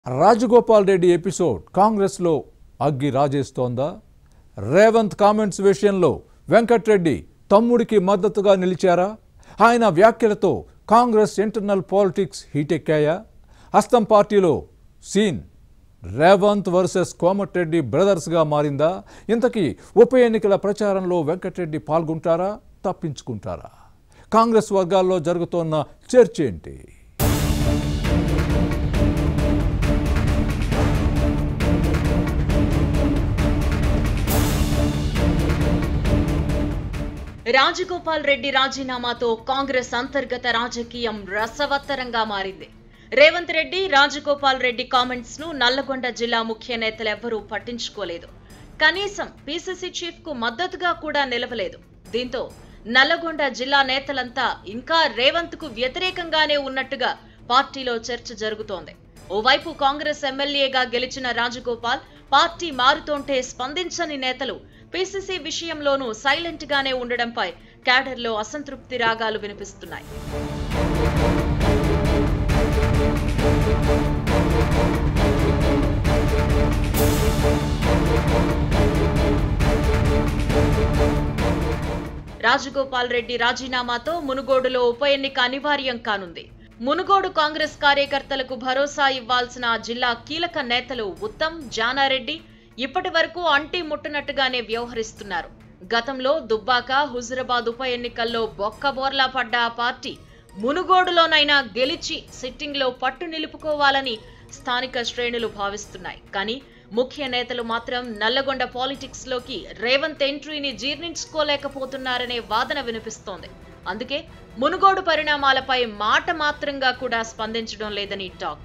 Rajagopal Reddy episode కాంగ్రెస్లో అగ్గి రాజేస్తోందా Revanth comments విషయంలో వెంకట్రెడ్డి తమ్ముడికి మద్దతుగా నిలిచారా ఆయన వ్యాఖ్యలతో కాంగ్రెస్ ఇంటర్నల్ పాలిటిక్స్ హీటెక్కాయా హస్తం పార్టీలో సీన్ రేవంత్ వర్సెస్ కోమటిరెడ్డి బ్రదర్స్గా మారిందా ఇంతకీ ఉప ఎన్నికల ప్రచారంలో వెంకటరెడ్డి పాల్గొంటారా తప్పించుకుంటారా కాంగ్రెస్ వర్గాల్లో జరుగుతోన్న చర్చ ఏంటి రాజగోపాల్ రెడ్డి రాజీనామాతో కాంగ్రెస్ అంతర్గత రాజకీయం రసవత్తరంగా మారింది రేవంత్ రెడ్డి రాజగోపాల్ రెడ్డి కామెంట్స్ ను నల్లగొండ జిల్లా ముఖ్య నేతలెవ్వరూ పట్టించుకోలేదు కనీసం పీసీసీ చీఫ్ కు మద్దతుగా కూడా నిలవలేదు దీంతో నల్లగొండ జిల్లా నేతలంతా ఇంకా రేవంత్ కు వ్యతిరేకంగానే ఉన్నట్టుగా పార్టీలో చర్చ జరుగుతోంది ఓవైపు కాంగ్రెస్ ఎమ్మెల్యేగా గెలిచిన రాజగోపాల్ పార్టీ మారుతోంటే స్పందించని నేతలు పీసీసీ విషయంలోనూ సైలెంట్ గానే ఉండడంపై క్యాడర్లో అసంతృప్తి రాగాలు వినిపిస్తున్నాయి రాజగోపాల్ రెడ్డి రాజీనామాతో మునుగోడులో ఉప ఎన్నిక అనివార్యం కానుంది మునుగోడు కాంగ్రెస్ కార్యకర్తలకు భరోసా ఇవ్వాల్సిన ఆ జిల్లా కీలక నేతలు ఉత్తమ్ జానారెడ్డి ఇప్పటి వరకు అంటి ముట్టనట్టుగానే వ్యవహరిస్తున్నారు గతంలో దుబ్బాక హుజురాబాద్ ఉప ఎన్నికల్లో బొక్కబోర్లా పడ్డ ఆ పార్టీ మునుగోడులోనైనా గెలిచి సిట్టింగ్లో పట్టు నిలుపుకోవాలని స్థానిక శ్రేణులు భావిస్తున్నాయి కానీ ముఖ్య నేతలు మాత్రం నల్లగొండ పాలిటిక్స్ లోకి రేవంత్ ఎంట్రీని జీర్ణించుకోలేకపోతున్నారనే వాదన వినిపిస్తోంది అందుకే మునుగోడు పరిణామాలపై మాట మాత్రంగా కూడా స్పందించడం లేదని టాక్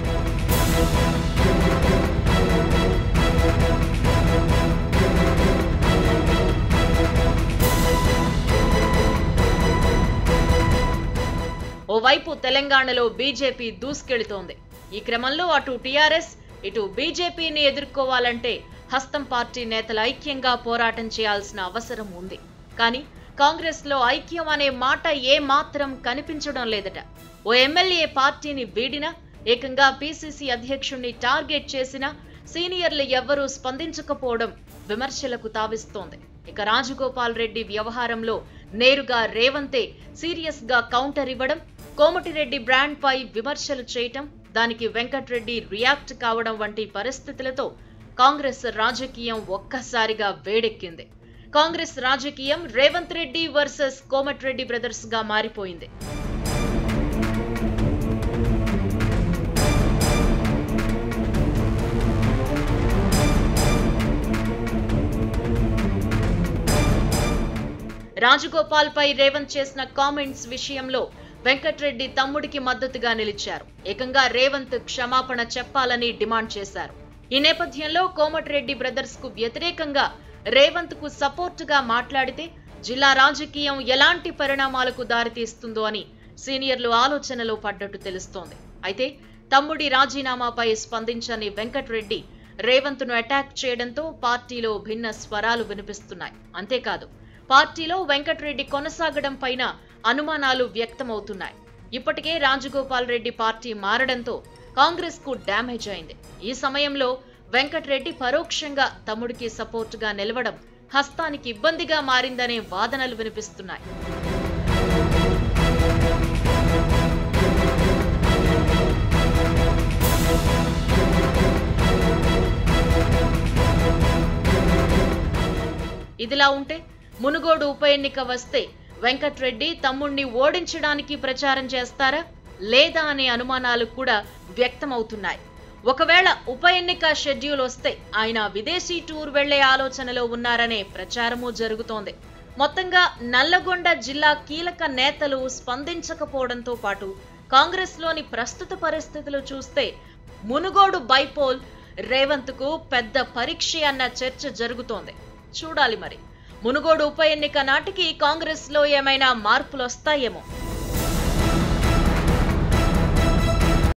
ఓవైపు తెలంగాణలో బీజేపీ దూసుకెళుతోంది ఈ క్రమంలో అటు టీఆర్ఎస్ ఇటు బీజేపీని ఎదుర్కోవాలంటే హస్తం పార్టీ నేతలు ఐక్యంగా పోరాటం చేయాల్సిన అవసరం ఉంది కానీ కాంగ్రెస్ లో ఐక్యం అనే మాట ఏ మాత్రం కనిపించడం లేదట ఓ ఎమ్మెల్యే పార్టీని వీడినా ఏకంగా పీసీసీ అధ్యక్షుణ్ణి టార్గెట్ చేసినా సీనియర్లు ఎవ్వరూ స్పందించకపోవడం విమర్శలకు తావిస్తోంది ఇక రాజగోపాల్ రెడ్డి వ్యవహారంలో నేరుగా రేవంతే సీరియస్ గా కౌంటర్ ఇవ్వడం కోమటిరెడ్డి బ్రాండ్ పై విమర్శలు చేయటం దానికి వెంకట్రెడ్డి రియాక్ట్ కావడం వంటి పరిస్థితులతో కాంగ్రెస్ రాజకీయం ఒక్కసారిగా వేడెక్కింది కాంగ్రెస్ రాజకీయం రేవంత్ రెడ్డి వర్సెస్ కోమటిరెడ్డి బ్రదర్స్ గా మారిపోయింది రాజగోపాల్ పై రేవంత్ చేసిన కామెంట్స్ విషయంలో వెంకట్రెడ్డి తమ్ముడికి మద్దతుగా నిలిచారు ఏకంగా రేవంత్ క్షమాపణ చెప్పాలని డిమాండ్ చేశారు ఈ నేపథ్యంలో కోమటిరెడ్డి బ్రదర్స్ కు వ్యతిరేకంగా రేవంత్ కు సపోర్ట్ గా మాట్లాడితే జిల్లా రాజకీయం ఎలాంటి పరిణామాలకు దారితీస్తుందో అని సీనియర్లు ఆలోచనలో పడ్డట్టు తెలుస్తోంది అయితే తమ్ముడి రాజీనామాపై స్పందించని వెంకట్రెడ్డి రేవంత్ ను అటాక్ చేయడంతో పార్టీలో భిన్న స్వరాలు వినిపిస్తున్నాయి అంతేకాదు పార్టీలో వెంకట్రెడ్డి కొనసాగడం పైన అనుమానాలు వ్యక్తమవుతున్నాయి ఇప్పటికే రాజగోపాల్ రెడ్డి పార్టీ మారడంతో కాంగ్రెస్ కు డ్యామేజ్ అయింది ఈ సమయంలో వెంకట్రెడ్డి పరోక్షంగా తమ్ముడికి సపోర్టుగా నిలవడం హస్తానికి ఇబ్బందిగా మారిందనే వాదనలు వినిపిస్తున్నాయి ఇదిలా ఉంటే మునుగోడు ఉప ఎన్నిక వస్తే వెంకట్రెడ్డి తమ్ముణ్ణి ఓడించడానికి ప్రచారం చేస్తారా లేదా అనే అనుమానాలు కూడా వ్యక్తమవుతున్నాయి ఒకవేళ ఉప ఎన్నిక షెడ్యూల్ వస్తే ఆయన విదేశీ టూర్ వెళ్లే ఆలోచనలో ఉన్నారనే ప్రచారము జరుగుతోంది మొత్తంగా నల్లగొండ జిల్లా కీలక నేతలు స్పందించకపోవడంతో పాటు కాంగ్రెస్లోని ప్రస్తుత పరిస్థితులు చూస్తే మునుగోడు బైపోల్ రేవంత్ కు పెద్ద పరీక్ష అన్న చర్చ జరుగుతోంది చూడాలి మరి మునుగోడు ఉప ఎన్నిక నాటికి కాంగ్రెస్ లో ఏమైనా మార్పులు వస్తాయేమో